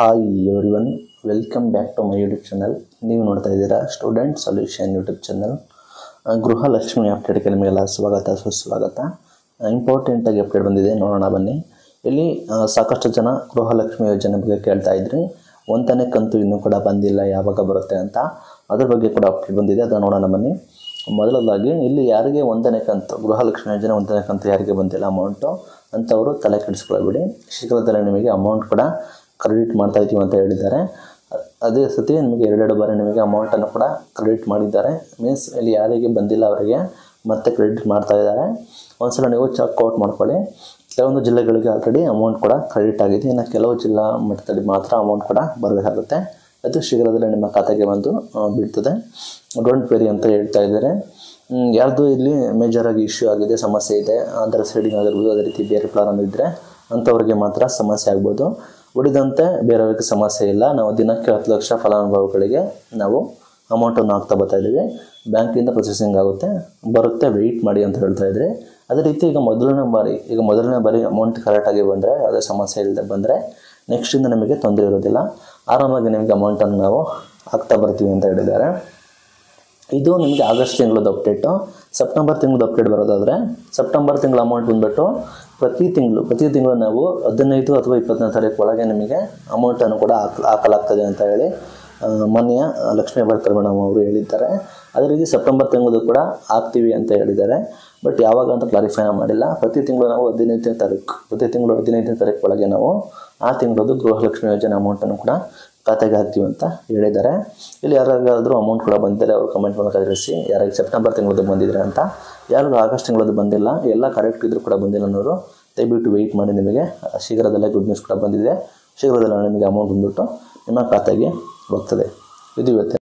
hi everyone welcome back to my YouTube channel ನೀವು ನೋಡ್ತಾ ಇದ್ದೀರಾ student solution YouTube channel Gruhalakshmi ಅಪ್ಡೇಟ್ಗೆ ನಿಮಗೆಲ್ಲ ಸ್ವಾಗತ ಸುಸ್ವಾಗತ ಇಂಪಾರ್ಟೆಂಟಾಗಿ ಅಪ್ಡೇಟ್ ಬಂದಿದೆ ನೋಡೋಣ ಬನ್ನಿ ಇಲ್ಲಿ ಆ, ಸಾಕಷ್ಟು ಜನ ಗೃಹಲಕ್ಷ್ಮಿ ಯೋಜನೆ ಬಗ್ಗೆ ಕೇಳ್ತಾ ಇದ್ರಿ ಒಂದನೇ ಕಂತು ಇನ್ನೂ ಕೂಡ ಬಂದಿಲ್ಲ ಯಾವಾಗ ಬರುತ್ತೆ ಅಂತ ಅದ್ರ ಬಗ್ಗೆ ಕೂಡ ಅಪ್ಡೇಟ್ ಬಂದಿದೆ ಅದನ್ನು ನೋಡೋಣ ಬನ್ನಿ ಮೊದಲದಾಗಿ ಇಲ್ಲಿ ಯಾರಿಗೆ ಒಂದನೇ ಕಂತು ಗೃಹಲಕ್ಷ್ಮಿ ಯೋಜನೆ ಒಂದನೇ ಕಂತು ಯಾರಿಗೆ ಬಂದಿಲ್ಲ ಅಮೌಂಟು ಅಂಥವರು ತಲೆ ಕೆಡಿಸ್ಕೊಳ್ಬೇಡಿ ಶೀಘ್ರದಲ್ಲೇ ನಿಮಗೆ ಅಮೌಂಟ್ ಕೂಡ ಕ್ರೆಡಿಟ್ ಮಾಡ್ತಾ ಇದ್ದೀವಿ ಅಂತ ಹೇಳಿದ್ದಾರೆ ಅ- ಅದೇ ಸತಿ ನಿಮಗೆ ಎರಡೆರಡು ಬಾರಿ ನಿಮಗೆ ಅಮೌಂಟನ್ನು ಕೂಡ ಕ್ರೆಡಿಟ್ ಮಾಡಿದ್ದಾರೆ ಮೀನ್ಸ್ ಇಲ್ಲಿ ಯಾರಿಗೆ ಬಂದಿಲ್ಲ ಅವರಿಗೆ ಮತ್ತೆ ಕ್ರೆಡಿಟ್ ಮಾಡ್ತಾ ಇದ್ದಾರೆ ಒಂದ್ಸಲ ನೀವು ಚೆಕ್ ಔಟ್ ಮಾಡ್ಕೊಳ್ಳಿ ಕೆಲವೊಂದು ಜಿಲ್ಲೆಗಳಿಗೆ ಆಲ್ರೆಡಿ ಅಮೌಂಟ್ ಕೂಡ ಕ್ರೆಡಿಟ್ ಆಗಿದೆ ಇನ್ನು ಕೆಲವು ಜಿಲ್ಲಾ ಮಟ್ಟದಲ್ಲಿ ಮಾತ್ರ ಅಮೌಂಟ್ ಕೂಡ ಬರಬೇಕಾಗುತ್ತೆ ಅದು ಶೀಘ್ರದಲ್ಲೇ ನಿಮ್ಮ ಖಾತೆಗೆ ಬಂದು ಆ, ಬೀಳ್ತದೆ ಡೋಂಟ್ ವೆರಿ ಅಂತ ಹೇಳ್ತಾ ಇದ್ದಾರೆ ಹ್ಮ್, ಯಾರ್ದು ಇಲ್ಲಿ ಮೇಜರಾಗಿ ಇಶ್ಯೂ ಆಗಿದೆ ಸಮಸ್ಯೆ ಇದೆ ಆಧಾರ್ ಸೈಡಿಂಗ್ ಆಗಿರ್ಬೋದು ಅದೇ ರೀತಿ ಬೇರೆ ಪ್ರಾಬ್ಲಮ್ ಇದ್ದರೆ ಅಂಥವ್ರಿಗೆ ಮಾತ್ರ ಸಮಸ್ಯೆ ಆಗ್ಬೋದು ಉಳಿದಂತೆ ಬೇರೆಯವ್ರಿಗೆ ಸಮಸ್ಯೆ ಇಲ್ಲ ನಾವು ದಿನಕ್ಕೆ ಹತ್ತು ಲಕ್ಷ ಫಲಾನುಭವಿಗಳಿಗೆ ನಾವು ಅಮೌಂಟನ್ನು ಹಾಕ್ತಾ ಬರ್ತಾ ಇದ್ದೀವಿ ಬ್ಯಾಂಕಿಂದ ಪ್ರೊಸೆಸಿಂಗ್ ಆಗುತ್ತೆ ಬರುತ್ತೆ ವೆಯ್ಟ್ ಮಾಡಿ ಅಂತ ಹೇಳ್ತಾ ಇದ್ರಿ ಅದೇ ರೀತಿ ಈಗ ಮೊದಲನೇ ಬಾರಿ ಈಗ ಮೊದಲನೇ ಬಾರಿ ಅಮೌಂಟ್ ಕರೆಕ್ಟಾಗಿ ಬಂದರೆ ಯಾವುದೇ ಸಮಸ್ಯೆ ಇಲ್ಲದೆ ಬಂದರೆ ನೆಕ್ಸ್ಟಿಂದ ನಿಮಗೆ ತೊಂದರೆ ಇರೋದಿಲ್ಲ ಆರಾಮಾಗಿ ನಿಮಗೆ ಅಮೌಂಟನ್ನು ನಾವು ಹಾಕ್ತಾ ಬರ್ತೀವಿ ಅಂತ ಹೇಳಿದ್ದಾರೆ ಇದು ನಿಮಗೆ ಆಗಸ್ಟ್ ತಿಂಗಳದ್ದು ಅಪ್ಡೇಟು ಸೆಪ್ಟೆಂಬರ್ ತಿಂಗಳದ್ದು ಅಪ್ಡೇಟ್ ಬರೋದಾದರೆ ಸೆಪ್ಟೆಂಬರ್ ತಿಂಗಳ ಅಮೌಂಟ್ ಬಂದುಬಿಟ್ಟು ಪ್ರತಿ ತಿಂಗಳು ಪ್ರತಿ ತಿಂಗಳು ನಾವು ಹದಿನೈದು ಅಥವಾ ಇಪ್ಪತ್ತನೇ ತಾರೀಕು ಒಳಗೆ ನಿಮಗೆ ಅಮೌಂಟನ್ನು ಕೂಡ ಹಾಕ್ ಹಾಕಲಾಗ್ತದೆ ಅಂತ ಹೇಳಿ ಆ, ಮಾನ್ಯ ಲಕ್ಷ್ಮೀ ಹೆಬ್ಬಾಳ್ಕರ್ ಮೇಡಮ್ ಅವರು ಹೇಳಿದ್ದಾರೆ ಅದೇ ರೀತಿ ಸೆಪ್ಟೆಂಬರ್ ತಿಂಗಳದ್ದು ಕೂಡ ಹಾಕ್ತೀವಿ ಅಂತ ಹೇಳಿದ್ದಾರೆ ಬಟ್ ಯಾವಾಗ ಅಂತ ಕ್ಲಾರಿಫೈ ಮಾಡಿಲ್ಲ ಪ್ರತಿ ತಿಂಗಳು ನಾವು ಹದಿನೈದನೇ ತಾರೀಕು ಪ್ರತಿ ತಿಂಗಳು ಹದಿನೈದನೇ ತಾರೀಕು ಒಳಗೆ ನಾವು ಆ ತಿಂಗಳದ್ದು ಗೃಹಲಕ್ಷ್ಮಿ ಯೋಜನೆ ಅಮೌಂಟನ್ನು ಕೂಡ ಖಾತೆಗೆ ಹಾಕ್ತೀವಿ ಅಂತ ಹೇಳಿದ್ದಾರೆ ಇಲ್ಲಿ ಯಾರಿಗಾದ್ರೂ ಅಮೌಂಟ್ ಕೂಡ ಬಂದಿದ್ದಾರೆ ಅವರು ಕಮೆಂಟ್ ಮೂಲಕ ತಿಳಿಸಿ ಯಾರಿಗೆ ಸೆಪ್ಟೆಂಬರ್ ತಿಂಗಳದ್ದು ಬಂದಿದ್ರೆ ಅಂತ ಯಾರಿಗೂ ಆಗಸ್ಟ್ ತಿಂಗಳದ್ದು ಬಂದಿಲ್ಲ ಎಲ್ಲ ಕರೆಕ್ಟ್ ಇದ್ರೂ ಕೂಡ ಬಂದಿಲ್ಲ ಅನ್ನೋರು ದಯವಿಟ್ಟು ವೆಯ್ಟ್ ಮಾಡಿ ನಿಮಗೆ ಶೀಘ್ರದಲ್ಲೇ ಗುಡ್ ನ್ಯೂಸ್ ಕೂಡ ಬಂದಿದೆ ಶೀಘ್ರದಲ್ಲೇ ನಿಮಗೆ ಅಮೌಂಟ್ ಬಂದ್ಬಿಟ್ಟು ನಿಮ್ಮ ಖಾತೆಗೆ ಹೋಗ್ತದೆ ಇದು ಇವತ್ತು